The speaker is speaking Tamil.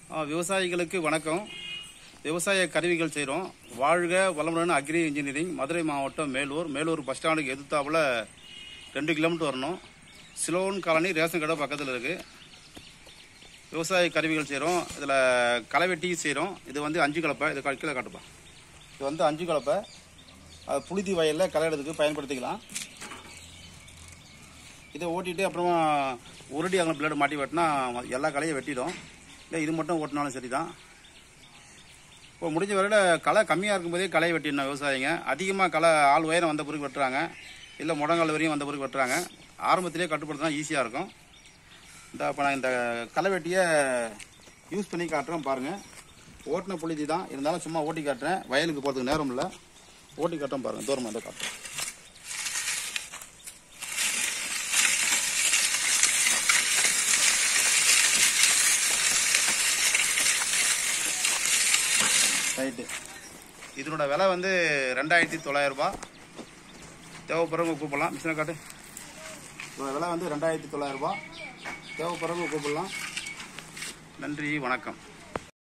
ஆ, விவசாயிகளுக்கு வணக்கம் விவசாய கருவிகள் செய்கிறோம் வாழ்க வளமுடன் அக்ரி இன்ஜினியரிங் மதுரை மாவட்டம் மேலூர் மேலூர் பஸ் ஸ்டாண்டுக்கு எதிர்த்தாப்புல ரெண்டு கிலோமீட்டர் வரணும் சிலோன் காலனி ரேஷன் கடை பக்கத்தில் இருக்குது விவசாய கருவிகள் செய்கிறோம் இதில் களை வெட்டியும் செய்கிறோம் இது வந்து அஞ்சு கலப்பை இது க- கீழே காட்டுப்பா இது வந்து அஞ்சு கலப்பை அது புழுதி வயலில் களை எடுத்துக்கு பயன்படுத்திக்கலாம் இதை ஓட்டிட்டு அப்புறமா உருடி அங்கே பிளேடு மாட்டி வெட்டினா எல்லா களையும் வெட்டிடும் இல்லை இது மட்டும் ஓட்டினாலும் சரி தான் இப்போ முடிஞ்ச வரையில் களை கம்மியாக இருக்கும்போதே களையை வெட்டிடணும் விவசாயிங்க அதிகமாக களை ஆள் உயரம் வந்த பிறகு வெட்டுறாங்க இல்லை முடங்கால் வரையும் வந்த பிறகு வெட்டுறாங்க ஆரம்பத்திலே கட்டுப்படுத்தினா ஈஸியாக இருக்கும் இந்த இப்போ நான் இந்த களை வெட்டியை யூஸ் பண்ணி காட்டுறேன் பாருங்கள் ஓட்டின புழுதி தான் இருந்தாலும் சும்மா ஓட்டி காட்டுறேன் வயலுக்கு போகிறதுக்கு நேரம் இல்லை ஓட்டி காட்டுறேன் பாருங்கள் தூரமாக இந்த காட்டுறேன் ரைட்டு இதனோட விலை வந்து ரெண்டாயிரத்தி தொள்ளாயிரம் ரூபாய் தேவைப்படுறவங்க கூப்பிடலாம் மிஷினை காட்டு இதோட விலை வந்து ரெண்டாயிரத்தி தொள்ளாயிரம் ரூபாய் தேவைப்படுறவங்க கூப்பிடலாம் நன்றி வணக்கம்